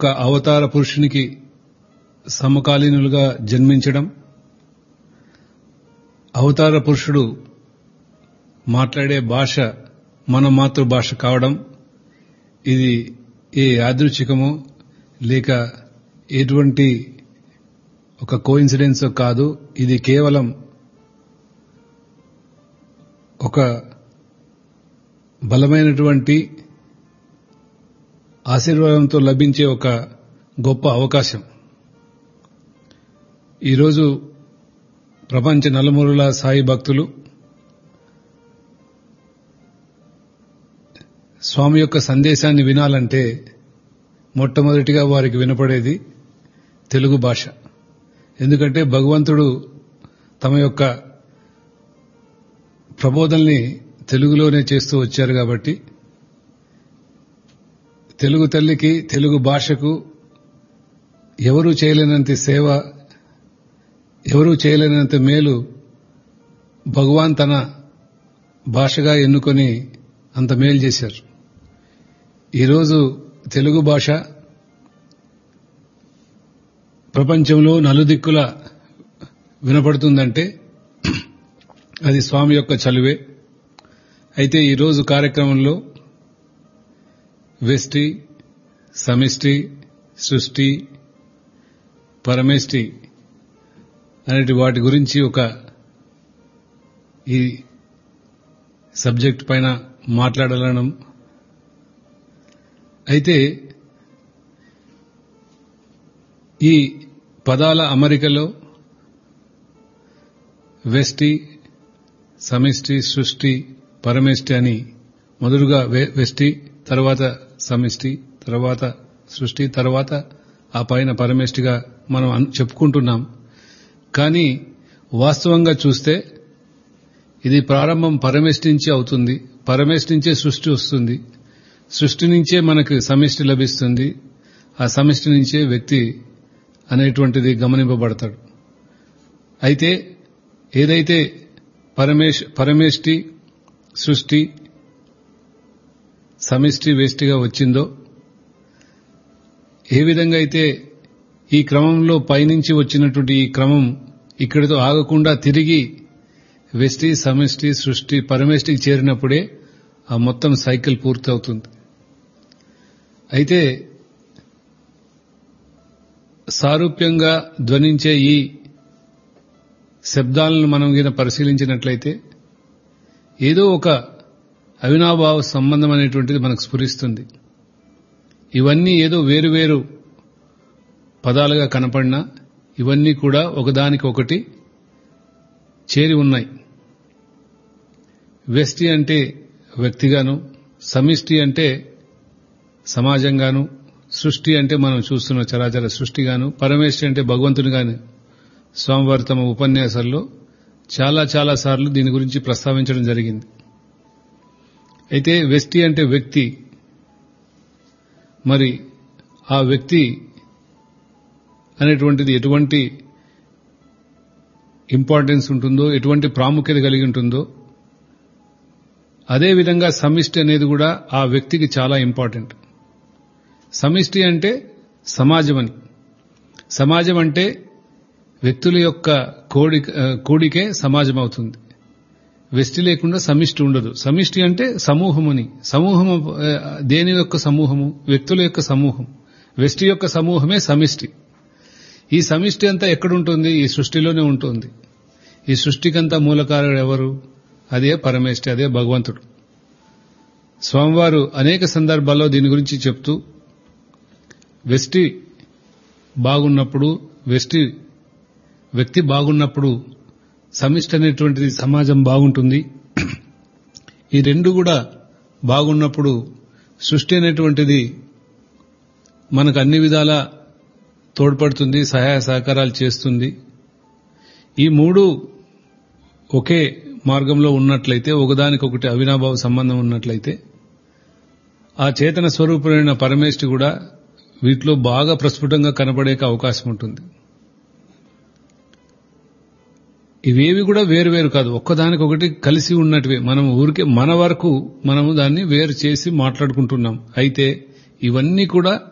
ఒక అవతార పురుషునికి సమకాలీనులుగా జన్మించడం అవతార పురుషుడు మాట్లాడే భాష మన మాతృభాష కావడం ఇది ఏ యాదృచ్ఛికమో లేక ఎటువంటి ఒక కోఇన్సిడెన్స్ కాదు ఇది కేవలం ఒక బలమైనటువంటి ఆశీర్వాదంతో లభించే ఒక గొప్ప అవకాశం ఈరోజు ప్రపంచ నలుమూలల సాయి భక్తులు స్వామి యొక్క సందేశాన్ని వినాలంటే మొట్టమొదటిగా వారికి వినపడేది తెలుగు భాష ఎందుకంటే భగవంతుడు తమ యొక్క ప్రబోధల్ని తెలుగులోనే చేస్తూ వచ్చారు కాబట్టి తెలుగు తల్లికి తెలుగు భాషకు ఎవరూ చేయలేనంత సేవ ఎవరూ చేయలేనంత మేలు భగవాన్ తన భాషగా ఎన్నుకొని అంత మేలు చేశారు ఈరోజు తెలుగు భాష ప్రపంచంలో నలుదిక్కుల వినపడుతుందంటే అది స్వామి యొక్క చలువే అయితే ఈరోజు కార్యక్రమంలో వెష్టి సమిష్టి సృష్టి పరమేష్టి అనేటి వాటి గురించి ఒక ఈ సబ్జెక్ట్ పైన మాట్లాడాలనం అయితే ఈ పదాల అమరికలో వెష్టి సమిష్టి సృష్టి పరమేష్టి అని మొదలుగా వెష్టి తర్వాత సమిష్టి తర్వాత సృష్టి తర్వాత ఆ పైన పరమేష్టిగా మనం చెప్పుకుంటున్నాం కానీ వాస్తవంగా చూస్తే ఇది ప్రారంభం పరమేష్టి నుంచే అవుతుంది పరమేష్టి నుంచే సృష్టి వస్తుంది సృష్టి నుంచే మనకు సమిష్టి లభిస్తుంది ఆ సమిష్టి నుంచే వ్యక్తి అనేటువంటిది గమనింపబడతాడు అయితే ఏదైతే పరమేశ్ పరమేష్టి సృష్టి సమిష్టి వేష్టిగా వచ్చిందో ఏ విధంగా అయితే ఈ క్రమంలో పైనుంచి వచ్చినటువంటి ఈ క్రమం ఇక్కడితో ఆగకుండా తిరిగి వెష్టి సమిష్టి సృష్టి పరమేష్టికి చేరినప్పుడే ఆ మొత్తం సైకిల్ పూర్తి అవుతుంది అయితే సారూప్యంగా ధ్వనించే ఈ శబ్దాలను మనం గిన పరిశీలించినట్లయితే ఏదో ఒక అవినాభావ సంబంధం అనేటువంటిది మనకు స్ఫురిస్తుంది ఇవన్నీ ఏదో వేరువేరు పదాలుగా కనపడినా ఇవన్నీ కూడా ఒకదానికి ఒకటి చేరి ఉన్నాయి వ్యష్టి అంటే వ్యక్తిగాను సమిష్టి అంటే సమాజంగాను సృష్టి అంటే మనం చూస్తున్న చరాచర సృష్టిగాను పరమేశ్వరి అంటే భగవంతునిగాను స్వామివారి తమ ఉపన్యాసాల్లో చాలా చాలా సార్లు దీని గురించి ప్రస్తావించడం జరిగింది అయితే వ్యష్టి అంటే వ్యక్తి మరి ఆ వ్యక్తి అనేటువంటిది ఎటువంటి ఇంపార్టెన్స్ ఉంటుందో ఎటువంటి ప్రాముఖ్యత కలిగి ఉంటుందో అదేవిధంగా సమిష్టి అనేది కూడా ఆ వ్యక్తికి చాలా ఇంపార్టెంట్ సమిష్టి అంటే సమాజం అని సమాజం అంటే వ్యక్తుల యొక్క కోడి కూడికే సమాజం అవుతుంది వెష్టి లేకుండా సమిష్టి ఉండదు సమిష్టి అంటే సమూహం అని సమూహము దేని యొక్క సమూహము వ్యక్తుల యొక్క సమూహం వెష్టి యొక్క సమూహమే సమిష్టి ఈ సమిష్టి అంతా ఎక్కడుంటుంది ఈ సృష్టిలోనే ఉంటుంది ఈ సృష్టికంతా మూలకారుడు ఎవరు అదే పరమేష్టి అదే భగవంతుడు స్వామివారు అనేక సందర్భాల్లో దీని గురించి చెప్తూ వెష్టి బాగున్నప్పుడు వెష్టి వ్యక్తి బాగున్నప్పుడు సమిష్టి అనేటువంటిది సమాజం బాగుంటుంది ఈ రెండు కూడా బాగున్నప్పుడు సృష్టి అనేటువంటిది మనకు అన్ని విధాలా తోడ్పడుతుంది సహాయ సహకారాలు చేస్తుంది ఈ మూడు ఒకే మార్గంలో ఉన్నట్లయితే ఒకదానికొకటి అవినాభావ సంబంధం ఉన్నట్లయితే ఆ చేతన స్వరూపమైన పరమేష్టి కూడా వీటిలో బాగా ప్రస్ఫుటంగా కనపడే అవకాశం ఉంటుంది ఇవేవి కూడా వేరు వేరు కాదు ఒక్కదానికొకటి కలిసి ఉన్నటివే మనం ఊరికే మన వరకు మనము దాన్ని వేరు చేసి మాట్లాడుకుంటున్నాం అయితే ఇవన్నీ కూడా